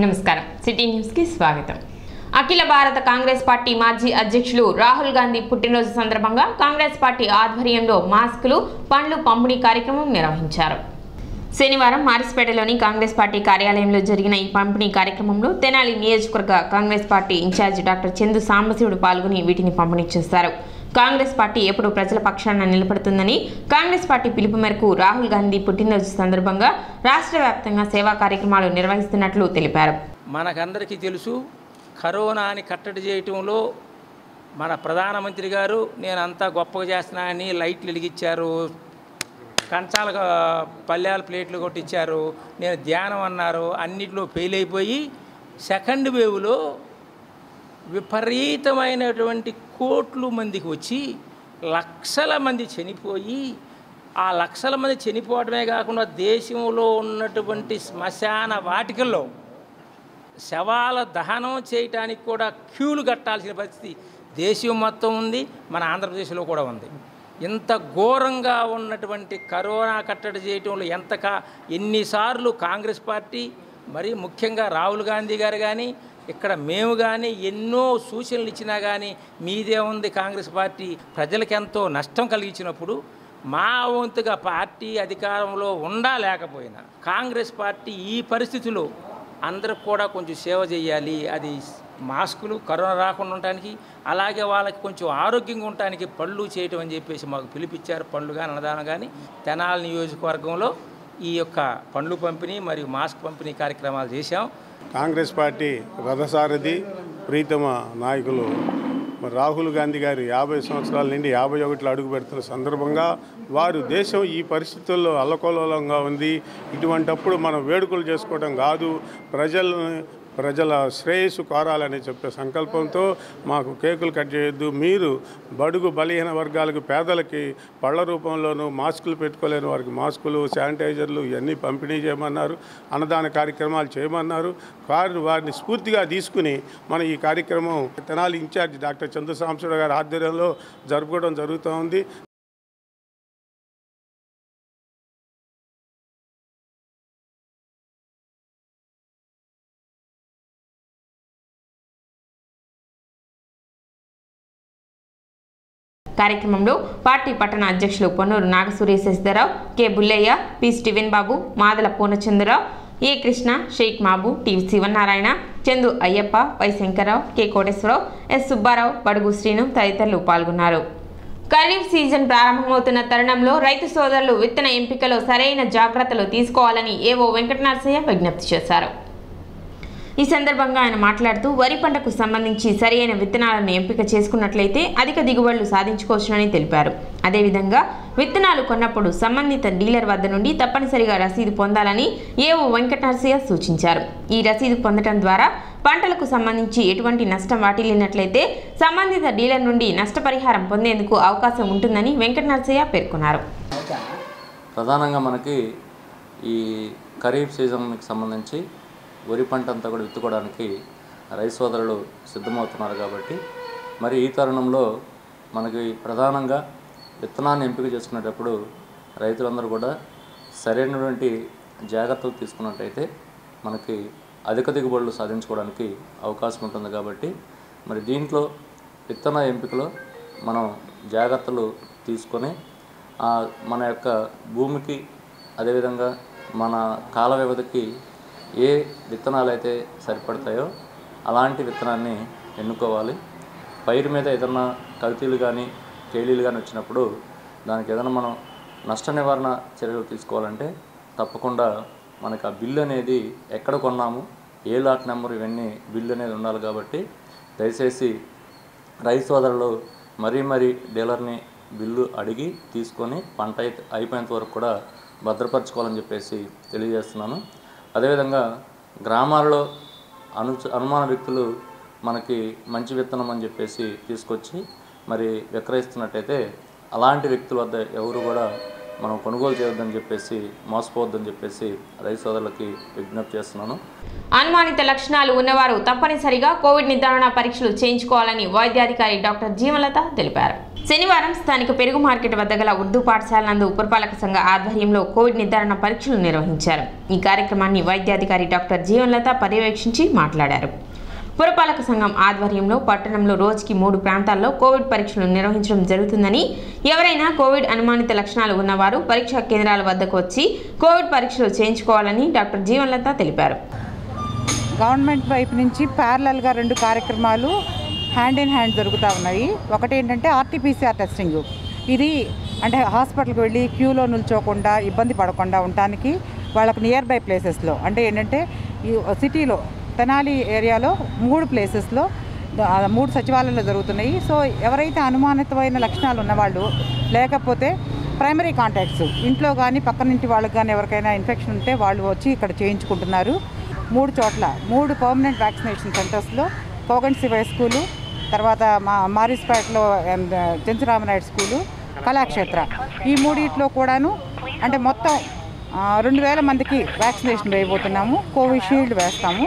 నమస్కారం సిటీ న్యూస్కి స్వాగతం అఖిల భారత కాంగ్రెస్ పార్టీ మాజీ అధ్యక్షులు రాహుల్ గాంధీ పుట్టినరోజు సందర్భంగా కాంగ్రెస్ పార్టీ ఆధ్వర్యంలో మాస్కులు పండ్లు పంపిణీ కార్యక్రమం నిర్వహించారు శనివారం మారిస్పేటలోని కాంగ్రెస్ పార్టీ కార్యాలయంలో జరిగిన ఈ పంపిణీ కార్యక్రమంలో తెనాలి నియోజకవర్గ Congress party incharge doctor Chandu Sambasivudu పాల్గొని వీటిని పంపిణీ చేశారు కాంగ్రెస్ పార్టీ ఎప్పుడు ప్రజల పక్షాన నిలబడుతుందని కాంగ్రెస్ పార్టీ పిలుపు మేరకు రాహుల్ గాంధీ పుట్టినరోజు సందర్భంగా రాష్ట్ర వ్యాప్తంగా సేవా కార్యక్రమాలు నిర్వహిస్తున్నట్లు తెలిపారు మనకందరికీ తెలుసు కరోనాని కట్టడి చేయటంలో మన ప్రధానమంత్రి గారు నేను అంతా గొప్పగా చేస్తున్నానని లైట్లు వెలిగించారు కంచాల పల్లెల ప్లేట్లు కొట్టించారు నేను ధ్యానం అన్నారు అన్నిట్లో ఫెయిల్ అయిపోయి సెకండ్ వేవ్లో విపరీతమైనటువంటి కోట్లు మందికి వచ్చి లక్షల మంది చనిపోయి ఆ లక్షల మంది చనిపోవడమే కాకుండా దేశంలో ఉన్నటువంటి శ్మశాన వాటికల్లో శవాల దహనం చేయటానికి కూడా క్యూలు కట్టాల్సిన పరిస్థితి దేశం మొత్తం ఉంది మన ఆంధ్రప్రదేశ్లో కూడా ఉంది ఇంత ఘోరంగా ఉన్నటువంటి కరోనా కట్టడి చేయటంలో ఎంత కా ఎన్నిసార్లు కాంగ్రెస్ పార్టీ మరి ముఖ్యంగా రాహుల్ గాంధీ గారు కానీ ఇక్కడ మేము కానీ ఎన్నో సూచనలు ఇచ్చినా కానీ మీదే ఉంది కాంగ్రెస్ పార్టీ ప్రజలకు ఎంతో నష్టం కలిగించినప్పుడు మా వంతుగా పార్టీ అధికారంలో ఉండా లేకపోయినా కాంగ్రెస్ పార్టీ ఈ పరిస్థితిలో అందరికి కూడా కొంచెం సేవ చేయాలి అది మాస్కులు కరోనా రాకుండా ఉండటానికి అలాగే వాళ్ళకి కొంచెం ఆరోగ్యంగా ఉండటానికి పళ్ళు చేయటం అని చెప్పేసి మాకు పిలిపించారు పళ్ళు కానీ అన్నదానం కానీ తెనాలి నియోజకవర్గంలో ఈ యొక్క పండ్లు పంపిణీ మరియు మాస్క్ పంపిణీ కార్యక్రమాలు చేశాం కాంగ్రెస్ పార్టీ రథసారథి ప్రీతమ నాయకులు మరి రాహుల్ గాంధీ గారు యాభై సంవత్సరాల నుండి యాభై ఒకటిలో అడుగు పెడుతున్న సందర్భంగా వారు దేశం ఈ పరిస్థితుల్లో అల్లకల్లోలంగా ఉంది ఇటువంటప్పుడు మనం వేడుకలు చేసుకోవడం కాదు ప్రజలను ప్రజల శ్రేయస్సు కోరాలని చెప్పే సంకల్పంతో మాకు కేకులు కట్ చేయొద్దు మీరు బడుగు బలహీన వర్గాలకు పేదలకి పళ్ళ రూపంలోనూ మాస్కులు పెట్టుకోలేని వారికి మాస్కులు శానిటైజర్లు ఇవన్నీ పంపిణీ చేయమన్నారు అన్నదాన కార్యక్రమాలు చేయమన్నారు వారిని వారిని స్ఫూర్తిగా తీసుకుని మన ఈ కార్యక్రమం తెనాలి ఇన్ఛార్జ్ డాక్టర్ చంద్రసాంశుడు గారి ఆధ్వర్యంలో జరుపుకోవడం జరుగుతూ ఉంది కార్యక్రమంలో పార్టీ పట్టణ అధ్యక్షులు Ponnuru Nagasuri Sasidhararao K Bullaiah P Steven Babu Madala Purnachandrarao A Krishna Shaik Mabu T Sivanarayana Chandu Ayyappa Y Sankararao K Koteswararao S Subbarao Badugu Srinu తదితరులు పాల్గొన్నారు ఖరీఫ్ సీజన్ ప్రారంభమవుతున్న తరుణంలో రైతు సోదరులు విత్తన ఎంపికలో సరైన జాగ్రత్తలు తీసుకోవాలని ఏవో వెంకటనరసయ్య విజ్ఞప్తి చేశారు ఈ సందర్భంగా ఆయన మాట్లాడుతూ వరి పంటకు సంబంధించి సరైన విత్తనాలను ఎంపిక చేసుకున్నట్లయితే అధిక దిగుబడులు సాధించుకోవచ్చునని తెలిపారు అదేవిధంగా విత్తనాలు కొన్నప్పుడు సంబంధిత డీలర్ వద్ద నుండి తప్పనిసరిగా రసీదు పొందాలని ఏఓ వెంకటనరసయ్య సూచించారు ఈ రసీదు పొందడం ద్వారా పంటలకు సంబంధించి ఎటువంటి నష్టం వాటిల్లినట్లయితే సంబంధిత డీలర్ నుండి నష్టపరిహారం పొందేందుకు అవకాశం ఉంటుందని వెంకటనరసయ్య పేర్కొన్నారు ప్రధానంగా మనకి ఈ ఖరీఫ్ సీజన్కి సంబంధించి వరి పంట అంతా కూడా విత్తుకోవడానికి రైతు సోదరులు సిద్ధమవుతున్నారు కాబట్టి మరి ఈ తరుణంలో మనకి ప్రధానంగా విత్తనాన్ని ఎంపిక చేసుకునేటప్పుడు రైతులందరూ కూడా సరైనటువంటి జాగ్రత్తలు తీసుకున్నట్టయితే మనకి అధిక దిగుబడులు సాధించుకోవడానికి అవకాశం ఉంటుంది కాబట్టి మరి దీంట్లో విత్తన ఎంపికలో మనం జాగ్రత్తలు తీసుకొని ఆ మన యొక్క భూమికి అదేవిధంగా మన కాల వ్యవధికి ఏ విత్తనాలు అయితే సరిపడతాయో అలాంటి విత్తనాన్ని ఎన్నుకోవాలి పైరు మీద ఏదన్నా కల్తీలు కానీ తేలీలు కానీ వచ్చినప్పుడు దానికి ఏదైనా మనం నష్ట నివారణ చర్యలు తీసుకోవాలంటే తప్పకుండా మనకు ఆ బిల్లు అనేది ఎక్కడ కొన్నాము ఏ లాట్ నెంబర్ ఇవన్నీ బిల్లు అనేది ఉండాలి కాబట్టి దయచేసి రైతు సోదరులు మరీ మరీ డీలర్ని బిల్లు అడిగి తీసుకొని పంట అయితే అయిపోయేంత వరకు కూడా భద్రపరచుకోవాలని చెప్పేసి తెలియజేస్తున్నాను అదేవిధంగా గ్రామాల్లో అను అనుమాన వ్యక్తులు మనకి మంచి విత్తనం అని చెప్పేసి తీసుకొచ్చి మరి విక్రయిస్తున్నట్టయితే అలాంటి వ్యక్తుల వద్ద ఎవరు కూడా మనం కొనుగోలు చేయొద్దని చెప్పేసి మోసపోవద్దని చెప్పేసి రైతు సోదరులకి విజ్ఞప్తి చేస్తున్నాను అనుమానిత లక్షణాలు ఉన్నవారు తప్పనిసరిగా కోవిడ్ నిర్ధారణ పరీక్షలు చేయించుకోవాలని వైద్యాధికారి డాక్టర్ జీవలత తెలిపారు శనివారం స్థానిక పెరుగు మార్కెట్ వద్ద గల ఉర్దూ పాఠశాల నందు పురపాలక సంఘ ఆధ్వర్యంలో కోవిడ్ నిర్ధారణ పరీక్షలు నిర్వహించారు ఈ కార్యక్రమాన్ని వైద్యాధికారి డాక్టర్ జీవన్లత పర్యవేక్షించి మాట్లాడారు పురపాలక సంఘం ఆధ్వర్యంలో పట్టణంలో రోజుకి మూడు ప్రాంతాల్లో కోవిడ్ పరీక్షలు నిర్వహించడం జరుగుతుందని ఎవరైనా కోవిడ్ అనుమానిత లక్షణాలు ఉన్నవారు పరీక్షా కేంద్రాల వద్దకు వచ్చి కోవిడ్ పరీక్షలు చేయించుకోవాలని డాక్టర్ జీవన్లత తెలిపారు గవర్నమెంట్ వైపు నుంచి ప్యారలల్గా రెండు కార్యక్రమాలు హ్యాండ్ ఇన్ హ్యాండ్ జరుగుతూ ఉన్నాయి ఒకటి ఏంటంటే ఆర్టీపీసీఆర్ టెస్టింగ్ ఇది అంటే హాస్పిటల్కి వెళ్ళి క్యూలో నిల్చోకుండా ఇబ్బంది పడకుండా ఉండటానికి వాళ్ళకు నియర్ బై ప్లేసెస్లో అంటే ఏంటంటే ఈ సిటీలో తెనాలి ఏరియాలో మూడు ప్లేసెస్లో ఆ మూడు సచివాలయాలు జరుగుతున్నాయి సో ఎవరైతే అనుమానితమైన లక్షణాలు ఉన్నవాళ్ళు లేకపోతే ప్రైమరీ కాంటాక్ట్స్ ఇంట్లో కానీ పక్కనింటి వాళ్ళకి కానీ ఎవరికైనా ఇన్ఫెక్షన్ ఉంటే వాళ్ళు వచ్చి ఇక్కడ చేయించుకుంటున్నారు మూడు చోట్ల మూడు పర్మనెంట్ వ్యాక్సినేషన్ సెంటర్స్లో కోగన్ శివయ్య స్కూలు తర్వాత మా మారిస్పేటలో చెంచురామనాయుడు స్కూలు కళాక్షేత్ర ఈ మూడిట్లో కూడాను అంటే మొత్తం ఆ, రెండు వేల మందికి వ్యాక్సినేషన్ వేయబోతున్నాము కోవిషీల్డ్ వేస్తాము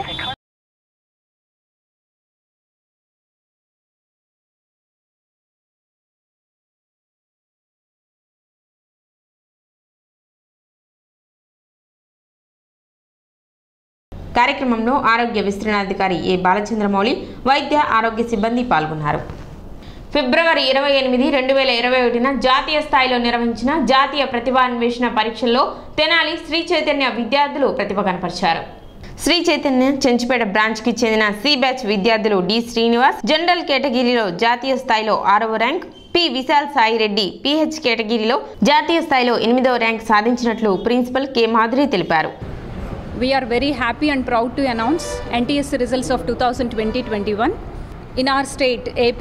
కార్యక్రమంలో ఆరోగ్య విస్తరణాధికారి ఏ బాలచంద్రమౌళి వైద్య ఆరోగ్య సిబ్బంది పాల్గొన్నారు ఫిబ్రవరి ఇరవై ఎనిమిది రెండు వేల ఇరవై ఒకటిన జాతీయ స్థాయిలో నిర్వహించిన జాతీయ ప్రతిభాన్వేషణ పరీక్షల్లో తెనాలి శ్రీ చైతన్య విద్యార్థులు ప్రతిభ కనపరిచారు శ్రీ చైతన్య చెంచుపేట బ్రాంచ్కి చెందిన సి బ్యాచ్ విద్యార్థులు డి శ్రీనివాస్ జనరల్ కేటగిరీలో జాతీయ స్థాయిలో ఆరవ rank P Vishal Sai Reddy PH కేటగిరీలో జాతీయ స్థాయిలో ఎనిమిదవ ర్యాంక్ సాధించినట్లు ప్రిన్సిపల్ కె మాధురి తెలిపారు We are very happy and proud to announce NTS results of 2020-21. In our state, AP,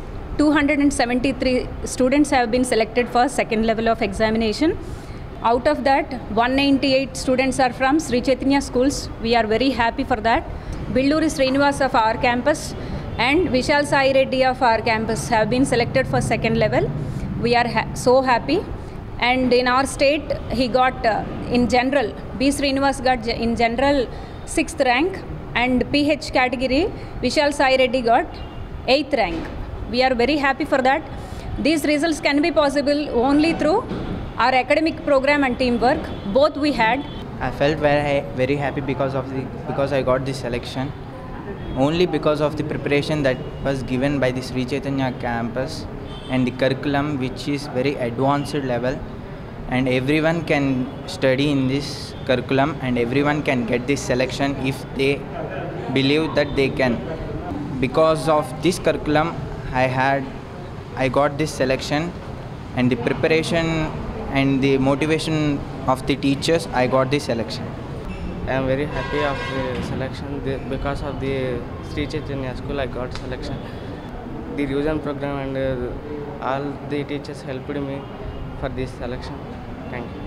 273 students have been selected for second level of examination. Out of that, 198 students are from Sri Chaitanya schools. We are very happy for that. Billuri Srinivas of our campus and Vishal Sai Reddy of our campus have been selected for second level. We are ha- so happy and in our state he got uh, in general b srinivas got ge- in general sixth rank and ph category vishal sai reddy got eighth rank we are very happy for that these results can be possible only through our academic program and teamwork both we had I felt very very happy because of the because I got this selection. Only because of the preparation that was given by the Sri Chaitanya campus and the curriculum which is very advanced level and everyone can study in this curriculum and everyone can get this selection if they believe that they can because of this curriculum i had i got this selection and the preparation and the motivation of the teachers i got this selection I am very happy of the selection the, because of the Sri Chaitanya school I got selection. The revision program and uh, all the teachers helped me for this selection. Thank you.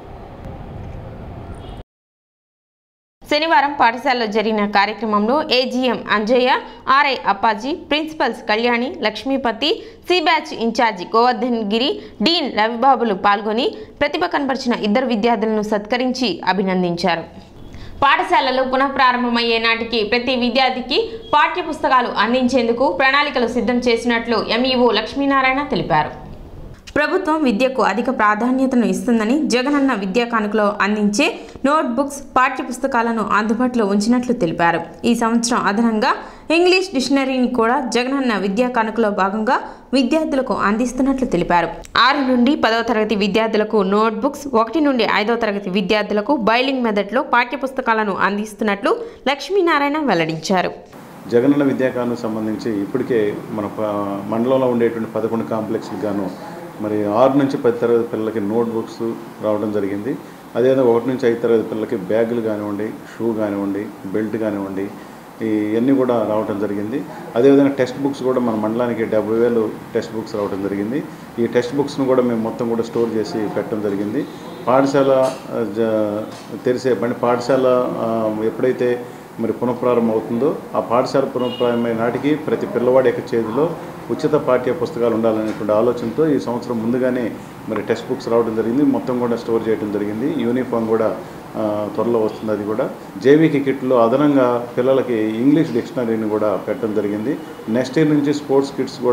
శనివారం పాఠశాలలో జరిగిన కార్యక్రమంలో AGM Anjaiah RI Appaji principals Kalyani Lakshmipathi C batch incharge Govardhan Giri dean రవిబాబులు పాల్గొని ప్రతిభ కనపరిచిన ఇద్దరు విద్యార్థులను సత్కరించి అభినందించారు పాఠశాలలు పునఃప్రారంభమయ్యే నాటికి ప్రతి విద్యార్థికి పాఠ్య పుస్తకాలు అందించేందుకు ప్రణాళికలు సిద్ధం చేసినట్లు ఎంఈఓ లక్ష్మీనారాయణ తెలిపారు ప్రభుత్వం విద్యకు అధిక ప్రాధాన్యతను ఇస్తుందని జగనన్న విద్యా కానుకలో అందించే నోట్ బుక్స్ పాఠ్య పుస్తకాలను అందుబాటులో ఉంచినట్లు తెలిపారు ఈ సంవత్సరం అదనంగా ఇంగ్లీష్ డిక్షనరీని కూడా జగనన్న విద్యా కానుకలో భాగంగా విద్యార్థులకు అందిస్తున్నట్లు తెలిపారు ఆరు నుండి పదవ తరగతి విద్యార్థులకు నోట్ బుక్స్ ఒకటి నుండి ఐదవ తరగతి విద్యార్థులకు బైలింగ్ మెథడ్లో పాఠ్య పుస్తకాలను అందిస్తున్నట్లు లక్ష్మీనారాయణ వెల్లడించారు జగనన్న విద్యాకాలకు సంబంధించి ఇప్పటికే మన ప- మండలంలో ఉండేటువంటి పదకొండు కాంప్లెక్స్కి గాను మరి ఆరు నుంచి పది తరగతి పిల్లలకి నోట్ బుక్స్ రావడం జరిగింది అదేవిధంగా ఒకటి నుంచి ఐదు తరగతి పిల్లలకి బ్యాగులు కానివ్వండి షూ కానివ్వండి బెల్ట్ కానివ్వండి ఇవన్నీ కూడా రావడం జరిగింది అదేవిధంగా టెక్స్ట్ బుక్స్ కూడా మన మండలానికి డెబ్బై వేలు టెక్స్ట్ బుక్స్ రావడం జరిగింది ఈ టెక్స్ట్ బుక్స్ను కూడా మేము మొత్తం కూడా స్టోర్ చేసి పెట్టడం జరిగింది పాఠశాల ఆ, జ- తెరిసే బండి పాఠశాల ఆ, ఎప్పుడైతే మరి పునఃప్రారంభం అవుతుందో ఆ పాఠశాల పునఃప్రారంభమైన నాటికి ప్రతి పిల్లవాడి యొక్క చేతిలో ఉచిత పాఠ్య పుస్తకాలు ఉండాలనేటువంటి ఆలోచనతో ఈ సంవత్సరం ముందుగానే మరి టెక్స్ట్ బుక్స్ రావడం జరిగింది మొత్తం కూడా స్టోర్ చేయడం జరిగింది యూనిఫామ్ కూడా ఆ, త్వరలో వస్తుంది అది కూడా జేవీకి కిట్లో అదనంగా పిల్లలకి ఇంగ్లీష్ డిక్షనరీని కూడా పెట్టడం జరిగింది నెక్స్ట్ ఇయర్ నుంచి స్పోర్ట్స్ కిట్స్ కూడా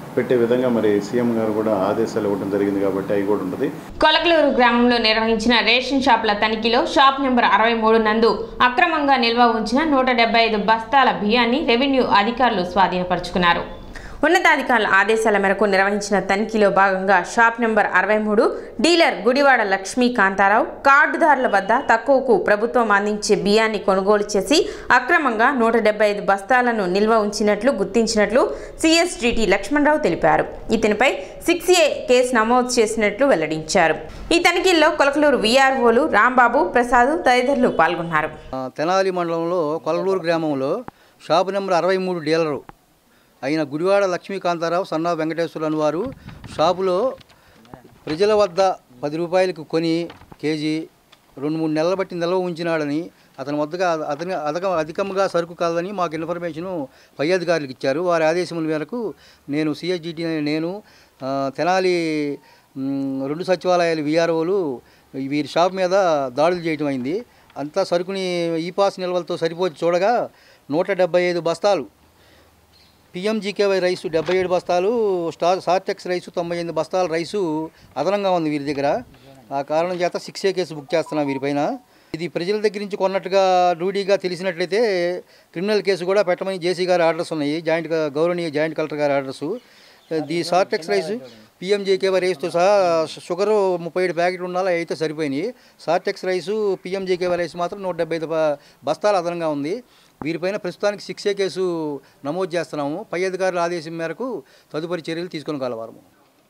పెట్టే విధంగా మరి సీఎం గారు కూడా ఆదేశాలు ఇవ్వడం జరిగింది కాబట్టి అవి కూడా ఉంటుంది కొలకలూరు గ్రామంలో నిర్వహించిన రేషన్ షాపుల తనిఖీలో షాప్ నెంబర్ అరవై మూడు నందు అక్రమంగా నిల్వ ఉంచిన నూట డెబ్బై ఐదు బస్తాల బియ్యాన్ని రెవెన్యూ అధికారులు స్వాధీనపరుచుకున్నారు ఉన్నతాధికారుల ఆదేశాల మేరకు నిర్వహించిన తనిఖీలో భాగంగా షాప్ నెంబర్ అరవై మూడు డీలర్ గుడివాడ లక్ష్మీ కాంతారావు కార్డుదారుల వద్ద తక్కువకు ప్రభుత్వం అందించే బియ్యాన్ని కొనుగోలు చేసి అక్రమంగా నూట డెబ్బై ఐదు బస్తాలను నిల్వ ఉంచినట్లు గుర్తించినట్లు సిఎస్డిటి లక్ష్మణరావు తెలిపారు ఇతనిపై సిక్స్ ఏ కేసు నమోదు చేసినట్లు వెల్లడించారు ఈ తనిఖీల్లో కొలకలూరు వీఆర్ఓలు రాంబాబు ప్రసాద్ తదితరులు పాల్గొన్నారు ఆ, తెనాలి మండలంలో కొలలూరు గ్రామంలో షాపు నెంబర్ అరవై మూడు డీలరు అయిన గుడివాడ లక్ష్మీకాంతారావు సన్నా వెంకటేశ్వరులు వారు షాపులో ప్రజల వద్ద పది రూపాయలకు కొని కేజీ రెండు మూడు నెలల బట్టి నిల్వ ఉంచినాడని అతని వద్దగా అతని అధిక అధికంగా సరుకు కాదని మాకు ఇన్ఫర్మేషను పై అధికారులకు ఇచ్చారు వారి ఆదేశముల మేరకు నేను సిఎస్జిటి నేను ఆ, తెనాలి మ్, రెండు సచివాలయాలు విఆర్ఓలు వీరి షాప్ మీద దాడులు చేయటం అయింది అంతా సరుకుని ఈ పాస్ నిల్వలతో సరిపోచి చూడగా నూట డెబ్బై ఐదు బస్తాలు పిఎంజీకేవై రైసు డెబ్బై ఏడు బస్తాలు స్టార్ సార్టెక్స్ రైసు తొంభై ఎనిమిది బస్తాల రైసు అదనంగా ఉంది వీరి దగ్గర ఆ కారణం చేత సిక్స్ ఏ కేసు బుక్ చేస్తున్నాం వీరిపైన ఇది ప్రజల దగ్గర నుంచి కొన్నట్టుగా రూఢీగా తెలిసినట్లయితే క్రిమినల్ కేసు కూడా పెట్టమని జేసీ గారి ఆర్డర్స్ ఉన్నాయి జాయింట్ గౌరవనీయ జాయింట్ కలెక్టర్ గారి orders the Sortex rice PMGKY రైస్తో సహా షుగర్ ముప్పై ఏడు ప్యాకెట్లు ఉండాలి అయితే సరిపోయినాయి సార్టెక్స్ రైసు పిఎంజేకేవై రైస్ మాత్రం నూట డెబ్బై ఐదు బ- బస్తాలు అదనంగా ఉంది వీరిపైన ప్రస్తుతానికి శిక్షే కేసు నమోదు చేస్తున్నాము పై అధికారుల ఆదేశం మేరకు తదుపరి చర్యలు తీసుకొని కలవారము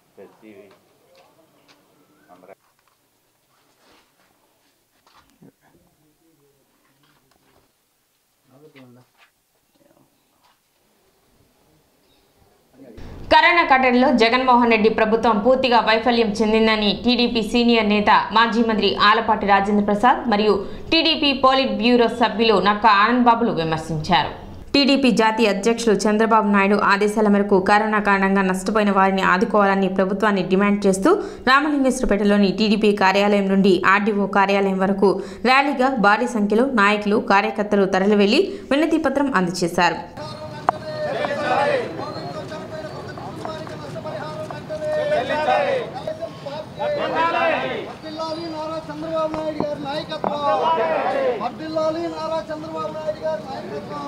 కరోనా కట్టడిలో జగన్మోహన్ రెడ్డి ప్రభుత్వం పూర్తిగా వైఫల్యం చెందిందని టీడీపీ సీనియర్ నేత మాజీ మంత్రి ఆలపాటి రాజేంద్ర ప్రసాద్ మరియు టీడీపీ పోలిట్ బ్యూరో సభ్యులు నక్క ఆనంద్ బాబులు విమర్శించారు టీడీపీ జాతీయ అధ్యక్షులు చంద్రబాబు నాయుడు ఆదేశాల మేరకు కరోనా కారణంగా నష్టపోయిన వారిని ఆదుకోవాలని ప్రభుత్వాన్ని డిమాండ్ చేస్తూ రామలింగేశ్వరపేటలోని టీడీపీ కార్యాలయం నుండి ఆర్డీఓ కార్యాలయం వరకు ర్యాలీగా భారీ సంఖ్యలో నాయకులు కార్యకర్తలు తరలివెళ్లి వినతి పత్రం అందజేశారు వర్ధిల్లాలి నారా చంద్రబాబు నాయుడు గారి నాయకత్వం వర్ధిల్లాలి నారా చంద్రబాబు నాయుడు గారి నాయకత్వం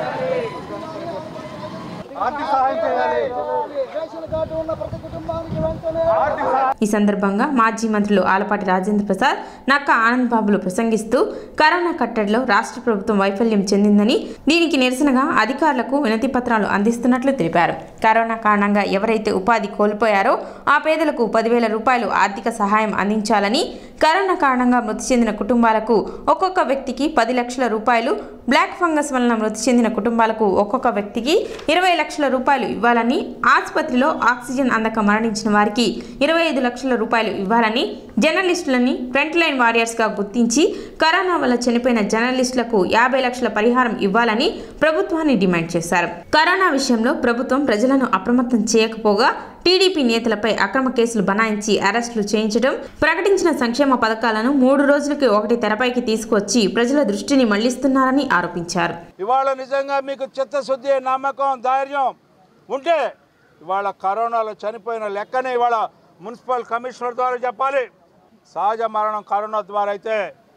ఆర్థిక సహాయం చేయాలి రేషన్ కార్డు ఉన్న ప్రతి కుటుంబానికి వెంటనే ఈ సందర్భంగా మాజీ మంత్రులు ఆలపాటి రాజేంద్ర ప్రసాద్ నక్క ఆనంద్ బాబులు ప్రసంగిస్తూ కరోనా కట్టడిలో రాష్ట్ర ప్రభుత్వం వైఫల్యం చెందిందని దీనికి నిరసనగా అధికారులకు వినతి పత్రాలు అందిస్తున్నట్లు తెలిపారు కరోనా కారణంగా ఎవరైతే ఉపాధి కోల్పోయారో ఆ పేదలకు పదివేల రూపాయలు ఆర్థిక సహాయం అందించాలని కరోనా కారణంగా మృతి చెందిన కుటుంబాలకు ఒక్కొక్క వ్యక్తికి పది లక్షల రూపాయలు బ్లాక్ ఫంగస్ వలన మృతి చెందిన కుటుంబాలకు ఒక్కొక్క వ్యక్తికి ఇరవై లక్షల రూపాయలు ఇవ్వాలని ఆసుపత్రిలో ఆక్సిజన్ అందక మరణించిన వారికి ఇరవై ఐదు లక్షల రూపాయలు ఇవ్వాలని జర్నలిస్టులని ఫ్రంట్ లైన్ వారియర్స్గా గుర్తించి కరోనా వల్ల చనిపోయిన జర్నలిస్టులకు యాభై లక్షల పరిహారం ఇవ్వాలని ప్రభుత్వాన్ని డిమాండ్ చేశారు కరోనా విషయంలో ప్రభుత్వం ప్రజలను అప్రమత్తం చేయకపోగా టీడీపీ నేతలపై అక్రమ కేసులు బనాయించి అరెస్టులు చేయించడం ప్రకటించిన సంక్షేమ పథకాలను మూడు రోజులకి ఒకటి తెరపైకి తీసుకొచ్చి ప్రజల దృష్టిని మళ్లిస్తున్నారని ఆరోపించారు ఇవాళ నిజంగా మీకు చిత్తశుద్ధి నమ్మకం ధైర్యం ఉంటే ఇవాళ కరోనాలో చనిపోయిన లెక్కనే ఇవాళ మున్సిపల్ కమిషనర్ ద్వారా చెప్పాలి సహజ మరణం కరోనా ద్వారా అయితే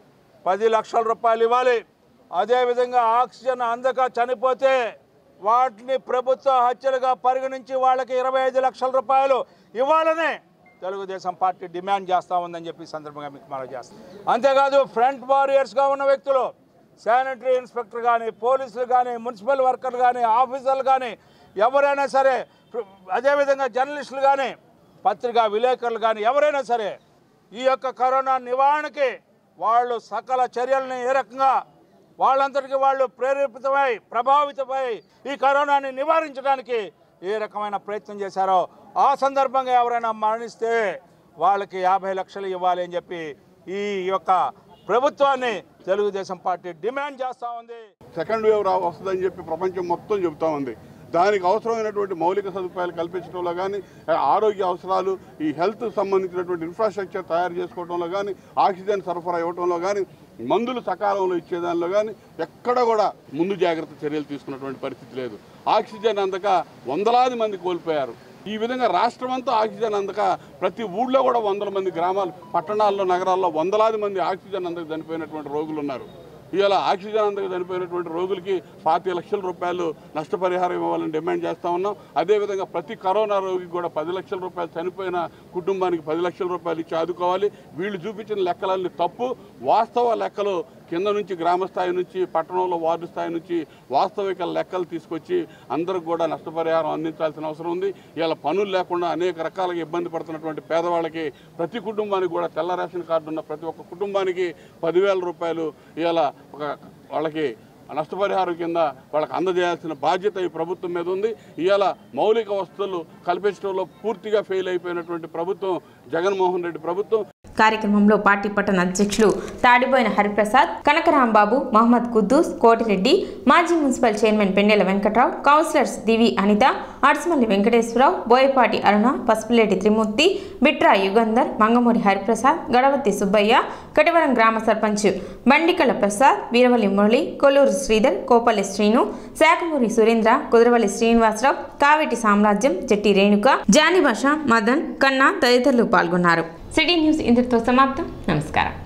పది లక్షల రూపాయలు ఇవ్వాలి అదేవిధంగా ఆక్సిజన్ అందక చనిపోతే వాటిని ప్రభుత్వ హత్యలుగా పరిగణించి వాళ్ళకి ఇరవై ఐదు లక్షల రూపాయలు ఇవ్వాలని తెలుగుదేశం పార్టీ డిమాండ్ చేస్తూ ఉందని చెప్పి ఈ సందర్భంగా మీకు మనం చేస్తాం అంతేకాదు ఫ్రంట్ వారియర్స్గా ఉన్న వ్యక్తులు శానిటరీ ఇన్స్పెక్టర్ కానీ పోలీసులు కానీ మున్సిపల్ వర్కర్లు కానీ ఆఫీసర్లు కానీ ఎవరైనా సరే అదేవిధంగా జర్నలిస్టులు కానీ పత్రికా విలేకరులు కానీ ఎవరైనా సరే ఈ యొక్క కరోనా నివారణకి వాళ్ళు సకల చర్యల్ని ఏ రకంగా వాళ్ళందరికీ వాళ్ళు ప్రేరేపితమై ప్రభావితమై ఈ కరోనాని నివారించడానికి ఏ రకమైన ప్రయత్నం చేశారో ఆ సందర్భంగా ఎవరైనా మరణిస్తే వాళ్ళకి యాభై లక్షలు ఇవ్వాలి అని చెప్పి ఈ యొక్క ప్రభుత్వాన్ని తెలుగుదేశం పార్టీ డిమాండ్ చేస్తూ ఉంది సెకండ్ వేవ్ రా వస్తుందని చెప్పి ప్రపంచం మొత్తం చెబుతా ఉంది దానికి అవసరమైనటువంటి మౌలిక సదుపాయాలు కల్పించడంలో కానీ ఆరోగ్య అవసరాలు ఈ హెల్త్ సంబంధించినటువంటి ఇన్ఫ్రాస్ట్రక్చర్ తయారు చేసుకోవడంలో కానీ ఆక్సిజన్ సరఫరా ఇవ్వడంలో కానీ మందులు సకాలంలో ఇచ్చేదానిలో కానీ ఎక్కడ కూడా ముందు జాగ్రత్త చర్యలు తీసుకున్నటువంటి పరిస్థితి లేదు ఆక్సిజన్ అందక వందలాది మంది కోల్పోయారు ఈ విధంగా రాష్ట్రం అంతా ఆక్సిజన్ అందక ప్రతి ఊళ్ళో కూడా వందల మంది గ్రామాలు పట్టణాల్లో నగరాల్లో వందలాది మంది ఆక్సిజన్ అందక చనిపోయినటువంటి రోగులు ఉన్నారు ఇవాళ ఆక్సిజన్ అందక చనిపోయినటువంటి రోగులకి పాతి లక్షల రూపాయలు నష్టపరిహారం ఇవ్వాలని డిమాండ్ చేస్తా ఉన్నాం అదేవిధంగా ప్రతి కరోనా రోగికి కూడా పది లక్షల రూపాయలు చనిపోయిన కుటుంబానికి పది లక్షల రూపాయలు ఇచ్చి ఆదుకోవాలి వీళ్ళు చూపించిన లెక్కలన్నీ తప్పు వాస్తవ లెక్కలు కింద నుంచి గ్రామ స్థాయి నుంచి పట్టణంలో వార్డు స్థాయి నుంచి వాస్తవిక లెక్కలు తీసుకొచ్చి అందరికి కూడా నష్టపరిహారం అందించాల్సిన అవసరం ఉంది ఇలా పనులు లేకుండా అనేక రకాలుగా ఇబ్బంది పడుతున్నటువంటి పేదవాళ్ళకి ప్రతి కుటుంబానికి కూడా తెల్ల రేషన్ కార్డు ఉన్న ప్రతి ఒక్క కుటుంబానికి పదివేల రూపాయలు ఇలా ఒక వాళ్ళకి నష్టపరిహారం కింద వాళ్ళకి అందజేయాల్సిన బాధ్యత ఈ ప్రభుత్వం మీద ఉంది ఇవాళ మౌలిక వసతులు కల్పించడంలో పూర్తిగా ఫెయిల్ అయిపోయినటువంటి ప్రభుత్వం జగన్మోహన్ రెడ్డి ప్రభుత్వం కార్యక్రమంలో పార్టీ పట్టణ అధ్యక్షులు తాడిపోయిన హరిప్రసాద్ కనకరాంబాబు మహమ్మద్ కుద్దూస్ కోటిరెడ్డి మాజీ municipal chairman Pennela Venkatrao councillors Divi Anitha Adsmalli Venkateswararao Boyapati Aruna Pasupuleti Trimurthy Bitra Yugandhar Mangamuri Hariprasad Gadavathi Subbaiah Kativaram గ్రామ సర్పంచ్ బండికల ప్రసాద్ వీరవల్లి మురళి కొల్లూరు శ్రీధర్ కోపల్లి శ్రీను శాఖమూరి సురేంద్ర కుదరవల్లి శ్రీనివాసరావు కావేటి సామ్రాజ్యం జట్టి రేణుక జాని భాష మదన్ కన్నా తదితరులు పాల్గొన్నారు సిటీ న్యూస్ ఇంతటితో సమాప్తం నమస్కారం